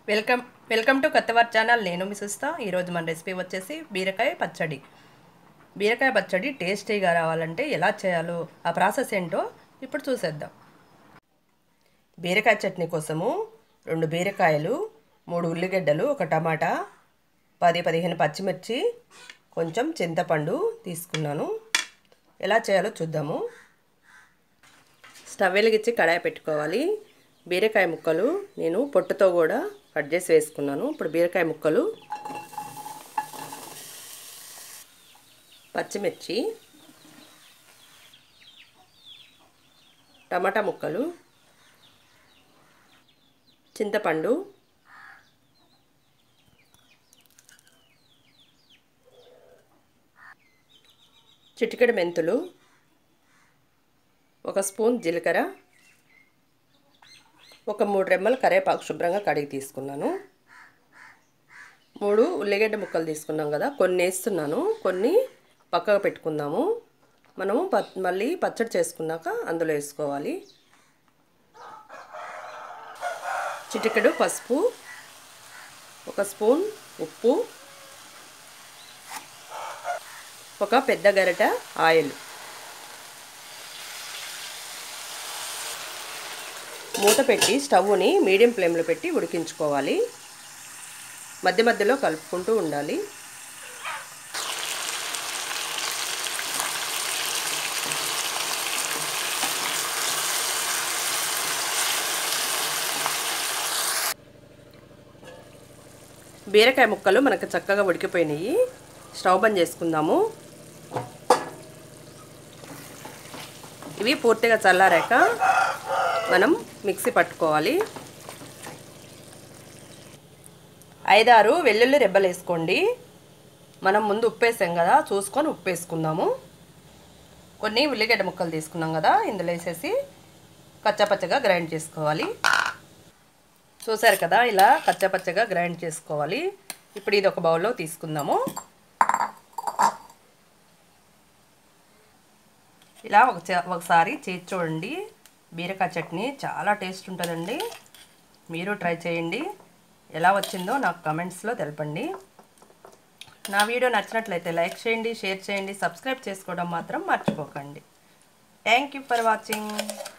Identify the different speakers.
Speaker 1: welcome welcome to కొత్తవారి channel నేను మిస్స్తా ఈరోజు మన రెసిపీ వచ్చేసి బీరకాయ పచ్చడి బీరకాయ పచ్చడి టేస్టీగా రావాలంటే ఎలా చేయాలో ఆ ప్రాసెస్ ఏంటో ఇప్పుడు చూసేద్దాం బీరకాయ చట్నీ కోసము రెండు బీరకాయలు మూడు ఉల్లిగడ్డలు ఒక టమాటా పది పదిహేను పచ్చిమిర్చి కొంచెం చింతపండు తీసుకున్నాను ఎలా చేయాలో చూద్దాము స్టవ్ వెలిగించి కడాయి పెట్టుకోవాలి బీరకాయ ముక్కలు నేను పొట్టుతో కూడా కట్ చేసి వేసుకున్నాను ఇప్పుడు బీరకాయ ముక్కలు పచ్చిమిర్చి టమాటా ముక్కలు చింతపండు చిటికెడు మెంతులు ఒక స్పూన్ జీలకర్ర ఒక మూడు రెమ్మలు కరివేపాకు శుభ్రంగా కడిగి తీసుకున్నాను మూడు ఉల్లిగడ్డ ముక్కలు తీసుకున్నాం కదా కొన్ని వేస్తున్నాను కొన్ని పక్కకు పెట్టుకుందాము మనము ప మళ్ళీ పచ్చడి చేసుకున్నాక అందులో వేసుకోవాలి చిటికెడు పసుపు ఒక స్పూన్ ఉప్పు ఒక పెద్ద గరిట ఆయిల్ మూత పెట్టి స్టవ్ని మీడియం ఫ్లేమ్లో పెట్టి ఉడికించుకోవాలి మధ్య మధ్యలో కలుపుకుంటూ ఉండాలి బీరకాయ ముక్కలు మనకు చక్కగా ఉడికిపోయినాయి స్టవ్ బంద్ చేసుకుందాము ఇవి పూర్తిగా చల్లారాక మనం మిక్సీ పట్టుకోవాలి ఐదారు వెల్లుల్లి రెబ్బలు వేసుకోండి మనం ముందు ఉప్పు వేసాం కదా చూసుకొని ఉప్పు వేసుకుందాము కొన్ని ఉల్లిగడ్డ ముక్కలు తీసుకున్నాం కదా ఇందులో వేసేసి కచ్చాపచ్చగా గ్రైండ్ చేసుకోవాలి చూసారు కదా ఇలా కచ్చాపచ్చగా గ్రైండ్ చేసుకోవాలి ఇప్పుడు ఇది ఒక బౌల్లో తీసుకుందాము ఇలా ఒక ఒకసారి చేసి చూడండి బీరకాయ చట్నీ చాలా టేస్ట్ ఉంటుందండి మీరు ట్రై చేయండి ఎలా వచ్చిందో నాకు కమెంట్స్లో తెలపండి నా వీడియో నచ్చినట్లయితే లైక్ చేయండి షేర్ చేయండి సబ్స్క్రైబ్ చేసుకోవడం మాత్రం మర్చిపోకండి థ్యాంక్ యూ ఫర్ వాచింగ్